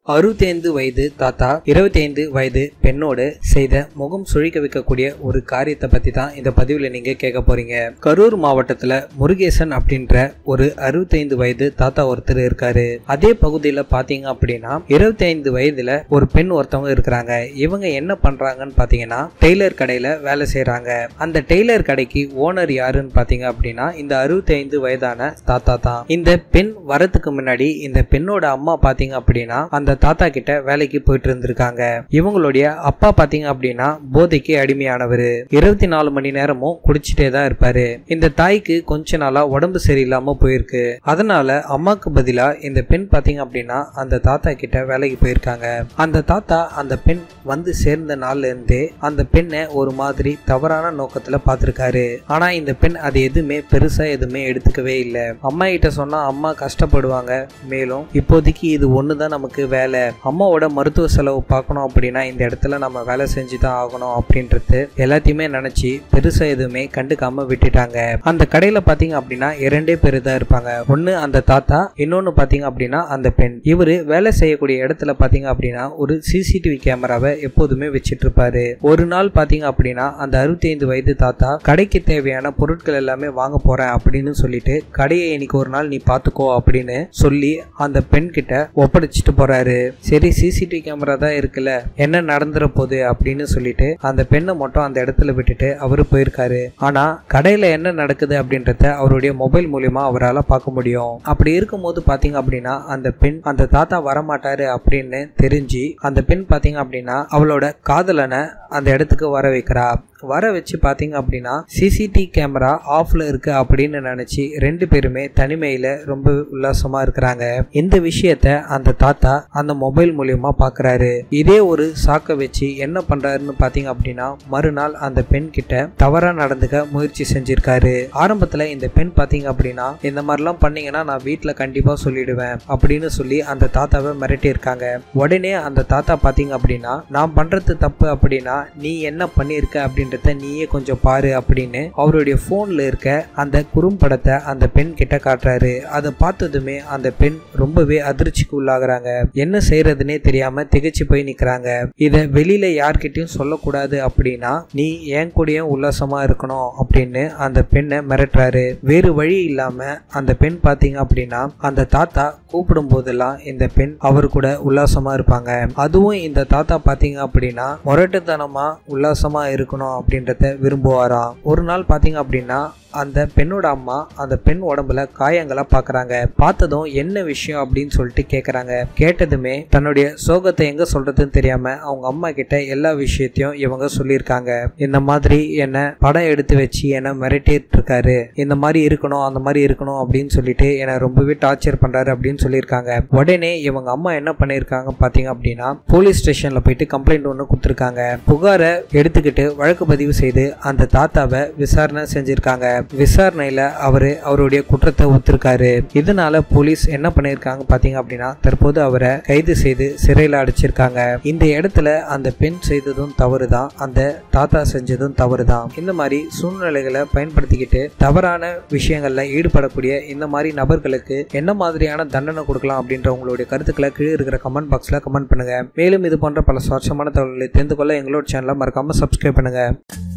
அறுபத்தைந்து வயது தாத்தா இருபத்தைந்து வயது பெண்ணோடு செய்த முகம் சுழிக்க வைக்கக்கூடிய ஒரு காரியத்தை பத்தி தான் இந்த பதிவுல நீங்க கேட்க போறீங்க கரூர் மாவட்டத்துல முருகேசன் அப்படின்ற ஒரு அறுபத்தைந்து வயது தாத்தா ஒருத்தர் இருக்காரு அதே பகுதியில பாத்தீங்க அப்படின்னா இருபத்தைந்து வயதுல ஒரு பெண் ஒருத்தவங்க இருக்கிறாங்க இவங்க என்ன பண்றாங்கன்னு பாத்தீங்கன்னா டெய்லர் கடையில வேலை செய்யறாங்க அந்த டெய்லர் கடைக்கு ஓனர் யாருன்னு பாத்தீங்க அப்படின்னா இந்த அறுபத்தைந்து வயதான தாத்தா தான் இந்த பெண் வரதுக்கு முன்னாடி இந்த பெண்ணோட அம்மா பாத்தீங்க அப்படின்னா அந்த தாத்தா கிட்ட வேலைக்கு போயிட்டு இருந்திருக்காங்க இவங்களுடைய அப்பா பாத்தீங்க அப்படின்னா போதைக்கு அடிமையானவர் இருபத்தி நாலு மணி நேரமும் குடிச்சிட்டே தான் இருப்பாரு இந்த தாய்க்கு கொஞ்ச நாளா உடம்பு சரியில்லாம போயிருக்கு அதனால அம்மாக்கு பதிலா இந்த பெண் பாத்தீங்க அப்படின்னா அந்த தாத்தா கிட்ட வேலைக்கு போயிருக்காங்க அந்த தாத்தா அந்த பெண் வந்து சேர்ந்த நாள்ல இருந்தே அந்த பெண்ணை ஒரு மாதிரி தவறான நோக்கத்துல பார்த்திருக்காரு ஆனா இந்த பெண் அது எதுவுமே பெருசா எதுவுமே எடுத்துக்கவே இல்லை அம்மா கிட்ட சொன்னா அம்மா கஷ்டப்படுவாங்க மேலும் இப்போதைக்கு இது ஒண்ணுதான் நமக்கு வேலை அம்மாவோட மருத்துவ செலவு பார்க்கணும் அப்படின்னா இந்த இடத்துல நம்ம வேலை செஞ்சு தான் ஆகணும் அப்படின்றது எல்லாத்தையுமே நினைச்சு பெருசா எதுவுமே கண்டுக்காம விட்டுட்டாங்க அந்த கடையில பாத்தீங்க அப்படின்னா இரண்டே பேர் தான் இருப்பாங்க ஒன்னு அந்த தாத்தா இன்னொன்னு பாத்தீங்க அப்படின்னா அந்த பெண் இவரு வேலை செய்யக்கூடிய இடத்துல பாத்தீங்க அப்படின்னா ஒரு சிசிடிவி கேமராவை எப்போதுமே வச்சிட்டு இருப்பாரு ஒரு நாள் பாத்தீங்க அப்படின்னா அந்த அறுபத்தி ஐந்து வயது தாத்தா கடைக்கு தேவையான பொருட்கள் எல்லாமே வாங்க போறேன் அப்படின்னு சொல்லிட்டு கடையை இன்னைக்கு ஒரு நாள் நீ பாத்துக்கோ அப்படின்னு சொல்லி அந்த பெண் கிட்ட ஒப்படைச்சிட்டு போறாரு சரி சிசிடிவி கேமரா தான் இருக்குல்ல என்ன நடந்துற போகுது அப்படின்னு சொல்லிட்டு அந்த பெண்ணை மட்டும் அந்த இடத்துல விட்டுட்டு அவரு போயிருக்காரு ஆனா கடையில என்ன நடக்குது அப்படின்றத அவருடைய மொபைல் மூலியமா அவரால் பார்க்க முடியும் அப்படி இருக்கும்போது பாத்தீங்க அப்படின்னா அந்த பெண் அந்த தாத்தா வரமாட்டாரு அப்படின்னு தெரிஞ்சு அந்த பெண் பாத்தீங்க அப்படின்னா அவளோட காதலனை அந்த இடத்துக்கு வர வைக்கிறா வர வச்சு பார்த்தீங்க அப்படின்னா சிசிடிவி கேமரா ஆஃப்ல இருக்கு அப்படின்னு நினைச்சு ரெண்டு பேருமே தனிமையில ரொம்ப உல்லாசமா இருக்கிறாங்க இந்த விஷயத்த அந்த தாத்தா அந்த மொபைல் மூலியமா பாக்குறாரு இதே ஒரு சாக்க வச்சு என்ன பண்றாருன்னு பாத்தீங்க அப்படின்னா மறுநாள் அந்த பெண் கிட்ட தவறா நடந்துக்க முயற்சி செஞ்சிருக்காரு ஆரம்பத்துல இந்த பெண் பாத்தீங்க அப்படின்னா இந்த மாதிரிலாம் பண்ணீங்கன்னா நான் வீட்டுல கண்டிப்பா சொல்லிடுவேன் அப்படின்னு சொல்லி அந்த தாத்தாவை மிரட்டி இருக்காங்க உடனே அந்த தாத்தா பாத்தீங்க அப்படின்னா நான் பண்றது தப்பு அப்படின்னா நீ என்ன பண்ணியிருக்க அப்படின்னு அப்படின்றத நீயே கொஞ்சம் பாரு அப்படின்னு அவருடைய போன்ல இருக்க அந்த குறும்படத்தை அந்த பெண் கிட்ட காட்டுறாரு அதை பார்த்ததுமே அந்த பெண் ரொம்பவே அதிர்ச்சிக்கு உள்ளாகுறாங்க என்ன செய்யறதுனே தெரியாம திகச்சு போய் நிக்கிறாங்க இத வெளியில யார்கிட்டயும் சொல்லக்கூடாது அப்படின்னா நீ என் கூடயும் உல்லாசமா இருக்கணும் அப்படின்னு அந்த பெண்ணை மிரட்டுறாரு வேறு வழி இல்லாம அந்த பெண் பாத்தீங்க அப்படின்னா அந்த தாத்தா கூப்பிடும் போதெல்லாம் இந்த பெண் அவர் கூட உல்லாசமா இருப்பாங்க அதுவும் இந்த தாத்தா பாத்தீங்க அப்படின்னா முரட்டுத்தனமா உல்லாசமா இருக்கணும் அப்படின்றத விரும்புவாராம் ஒரு நாள் பார்த்தீங்க அப்படின்னா அந்த பெண்ணோட அம்மா அந்த பெண் உடம்புல காயங்களை பார்க்குறாங்க பார்த்ததும் என்ன விஷயம் அப்படின்னு சொல்லிட்டு கேட்குறாங்க கேட்டதுமே தன்னுடைய சோகத்தை எங்கே சொல்றதுன்னு தெரியாம அவங்க அம்மா கிட்ட எல்லா விஷயத்தையும் இவங்க சொல்லியிருக்காங்க இந்த மாதிரி என்னை படம் எடுத்து வச்சு என்னை மிரட்டிட்டு இருக்காரு இந்த மாதிரி இருக்கணும் அந்த மாதிரி இருக்கணும் அப்படின்னு சொல்லிட்டு என்னை ரொம்பவே டார்ச்சர் பண்றாரு அப்படின்னு சொல்லியிருக்காங்க உடனே இவங்க அம்மா என்ன பண்ணியிருக்காங்க பார்த்தீங்க அப்படின்னா போலீஸ் ஸ்டேஷன்ல போயிட்டு கம்ப்ளைண்ட் ஒன்று கொடுத்துருக்காங்க புகாரை எடுத்துக்கிட்டு வழக்கு பதிவு செய்து அந்த தாத்தாவை விசாரணை செஞ்சிருக்காங்க விசாரணையில அவரு அவருடைய குற்றத்தை ஒத்துருக்காரு இதனால போலீஸ் என்ன பண்ணிருக்காங்க பாத்தீங்க அப்படின்னா தற்போது அவரை கைது செய்து சிறையில் அடைச்சிருக்காங்க இந்த இடத்துல அந்த பெண் செய்ததும் தவறுதான் அந்த தாத்தா செஞ்சதும் தவறுதான் இந்த மாதிரி சூழ்நிலைகளை பயன்படுத்திக்கிட்டு தவறான விஷயங்கள்ல ஈடுபடக்கூடிய இந்த மாதிரி நபர்களுக்கு என்ன மாதிரியான தண்டனை கொடுக்கலாம் அப்படின்ற உங்களுடைய கருத்துக்களை கீழே இருக்கிற கமெண்ட் பாக்ஸ்ல கமெண்ட் பண்ணுங்க மேலும் இது போன்ற பல சுவாரஸ்யமான தகவல்களை தெரிந்து கொள்ள எங்களோட சேனலை மறக்காம சப்ஸ்கிரைப் பண்ணுங்க